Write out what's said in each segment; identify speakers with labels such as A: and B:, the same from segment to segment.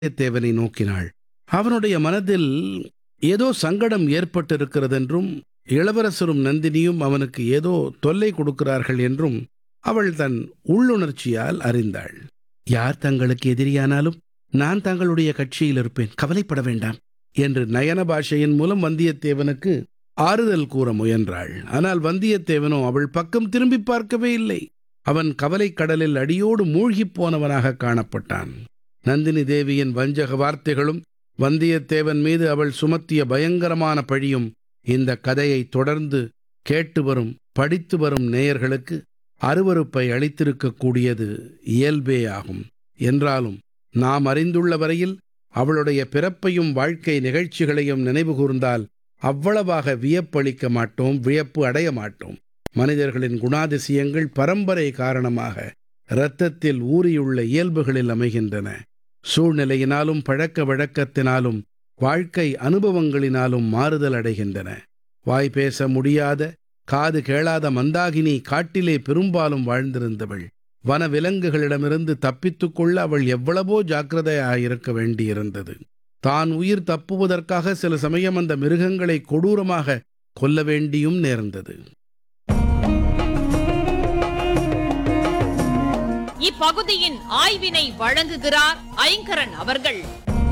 A: வந்தியத்தேவனை நோக்கினாள் அவனுடைய மனதில் ஏதோ சங்கடம் ஏற்பட்டிருக்கிறதென்றும் இளவரசரும் நந்தினியும் அவனுக்கு ஏதோ தொல்லை கொடுக்கிறார்கள் என்றும் அவள் தன் உள்ளுணர்ச்சியால் அறிந்தாள் யார் தங்களுக்கு எதிரியானாலும் நான் தங்களுடைய கட்சியில் இருப்பேன் கவலைப்பட வேண்டாம் என்று நயன பாஷையின் மூலம் வந்தியத்தேவனுக்கு ஆறுதல் கூற முயன்றாள் ஆனால் வந்தியத்தேவனோ அவள் பக்கம் திரும்பி பார்க்கவே இல்லை அவன் கவலைக் கடலில் அடியோடு மூழ்கிப் போனவனாக காணப்பட்டான் நந்தினி தேவியின் வஞ்சக வார்த்தைகளும் வந்தியத்தேவன் மீது அவள் சுமத்திய பயங்கரமான பழியும் இந்த கதையை தொடர்ந்து கேட்டு வரும் படித்து வரும் நேயர்களுக்கு அருவருப்பை அளித்திருக்கக்கூடியது இயல்பே ஆகும் என்றாலும் நாம் அறிந்துள்ள வரையில் அவளுடைய பிறப்பையும் வாழ்க்கை நிகழ்ச்சிகளையும் நினைவு கூர்ந்தால் அவ்வளவாக வியப்பளிக்க மாட்டோம் வியப்பு அடைய மாட்டோம் மனிதர்களின் குணாதிசயங்கள் பரம்பரை காரணமாக இரத்தத்தில் ஊறியுள்ள இயல்புகளில் அமைகின்றன சூழ்நிலையினாலும் பழக்க வழக்கத்தினாலும் வாழ்க்கை அனுபவங்களினாலும் மாறுதல் அடைகின்றன வாய் பேச முடியாத காது கேளாத மந்தாகினி காட்டிலே பெரும்பாலும் வாழ்ந்திருந்தவள் வன விலங்குகளிடமிருந்து தப்பித்துக் கொள்ள அவள் எவ்வளவோ ஜாக்கிரதையாயிருக்க வேண்டியிருந்தது தான் உயிர் தப்புவதற்காக சில சமயம் அந்த மிருகங்களை கொடூரமாக கொல்ல வேண்டியும் நேர்ந்தது
B: இப்பகுதியின் ஆய்வினை வழங்குகிறார் ஐங்கரன் அவர்கள்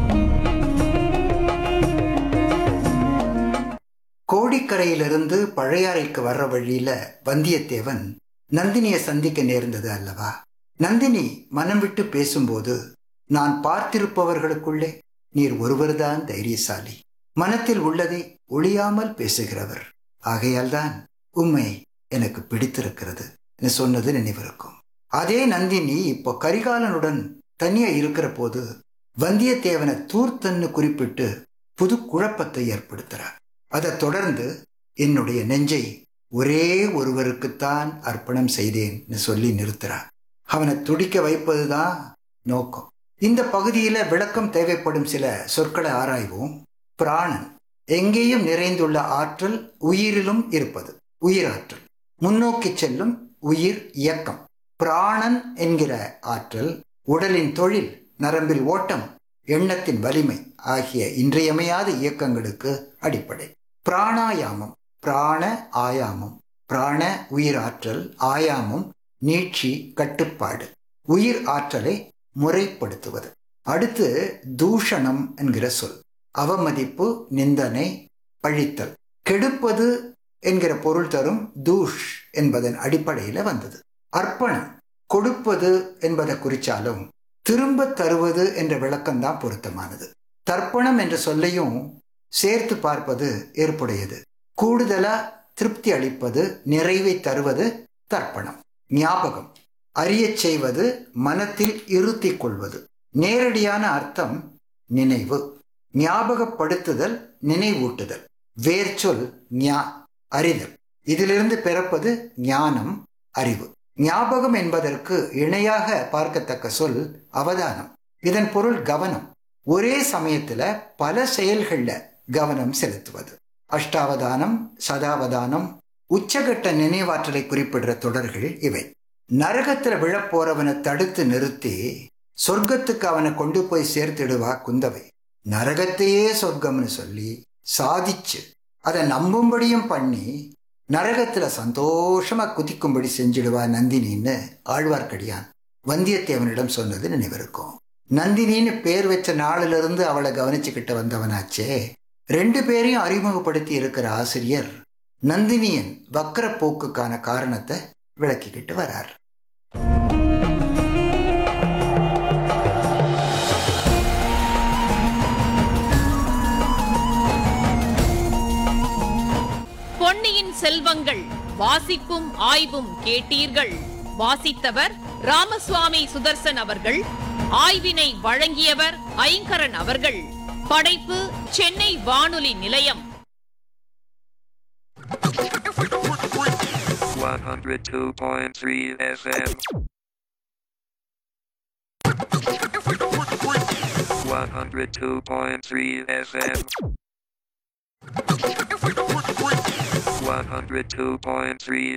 C: கோடிக்கரையிலிருந்து பழையாறைக்கு வர்ற வழியில வந்தியத்தேவன் நந்தினியை சந்திக்க நேர்ந்தது அல்லவா நந்தினி மனம் விட்டு பேசும்போது நான் பார்த்திருப்பவர்களுக்குள்ளே நீர் ஒருவர்தான் தைரியசாலி மனத்தில் உள்ளதை ஒளியாமல் பேசுகிறவர் ஆகையால்தான் உண்மை எனக்கு பிடித்திருக்கிறது என்று சொன்னது நினைவிருக்கும் அதே நந்தினி இப்போ கரிகாலனுடன் தனியா இருக்கிற போது வந்தியத்தேவனை தூர்த்தன்னு குறிப்பிட்டு புது குழப்பத்தை ஏற்படுத்துறார் அதைத் தொடர்ந்து என்னுடைய நெஞ்சை ஒரே ஒருவருக்குத்தான் அர்ப்பணம் செய்தேன்னு சொல்லி நிறுத்துறார் அவனை துடிக்க வைப்பதுதான் நோக்கம் இந்த பகுதியில விளக்கம் தேவைப்படும் சில சொற்களை ஆராய்வோம் பிராணன் எங்கேயும் நிறைந்துள்ள ஆற்றல் உயிரிலும் இருப்பது உயிராற்றல் முன்னோக்கி செல்லும் உயிர் இயக்கம் பிராணன் என்கிற ஆற்றல் உடலின் தொழில் நரம்பில் ஓட்டம் எண்ணத்தின் வலிமை ஆகிய இன்றியமையாத இயக்கங்களுக்கு அடிப்படை பிராணாயாமம் பிராண ஆயாமம் பிராண உயிர் ஆற்றல் ஆயாமம் நீட்சி கட்டுப்பாடு உயிர் ஆற்றலை முறைப்படுத்துவது அடுத்து தூஷணம் என்கிற சொல் அவமதிப்பு நிந்தனை பழித்தல் கெடுப்பது என்கிற பொருள் தரும் தூஷ் என்பதன் அடிப்படையில் வந்தது அர்ப்பணம் கொடுப்பது என்பதை குறிச்சாலும் திரும்ப தருவது என்ற விளக்கம்தான் பொருத்தமானது தர்ப்பணம் என்ற சொல்லையும் சேர்த்து பார்ப்பது ஏற்புடையது கூடுதலா திருப்தி அளிப்பது நிறைவை தருவது தர்ப்பணம் ஞாபகம் அறியச் செய்வது மனத்தில் இருத்திக் கொள்வது நேரடியான அர்த்தம் நினைவு ஞாபகப்படுத்துதல் நினைவூட்டுதல் வேர்ச்சொல் ஞா அறிதல் இதிலிருந்து பிறப்பது ஞானம் அறிவு ஞாபகம் என்பதற்கு இணையாக பார்க்கத்தக்க சொல் அவதானம் இதன் பொருள் கவனம் ஒரே சமயத்துல பல செயல்கள்ல கவனம் செலுத்துவது அஷ்டாவதானம் சதாவதானம் உச்சகட்ட நினைவாற்றலை குறிப்பிடுற தொடர்கள் இவை நரகத்துல விழப்போறவனை தடுத்து நிறுத்தி சொர்க்கத்துக்கு அவனை கொண்டு போய் சேர்த்திடுவா குந்தவை நரகத்தையே சொர்க்கம்னு சொல்லி சாதிச்சு அதை நம்பும்படியும் பண்ணி நரகத்துல சந்தோஷமா குதிக்கும்படி செஞ்சிடுவா நந்தினின்னு ஆழ்வார்க்கடியான் வந்தியத்தேவனிடம் சொன்னது நினைவிருக்கும் நந்தினின்னு பேர் வச்ச நாளிலிருந்து அவளை கவனிச்சுக்கிட்டு வந்தவனாச்சே ரெண்டு பேரையும் அறிமுகப்படுத்தி இருக்கிற ஆசிரியர் நந்தினியின் வக்கர போக்குக்கான காரணத்தை விளக்கிக்கிட்டு வரார்
B: பொன்னியின் செல்வங்கள் வாசிப்பும் ஆய்வும் கேட்டீர்கள் வாசித்தவர் ராமசுவாமி சுதர்சன் அவர்கள் ஆய்வினை வழங்கியவர் ஐங்கரன் அவர்கள் படைப்பு சென்னை வானொலி நிலையம்
D: 102.3 FM. 102.3 FM. 102.3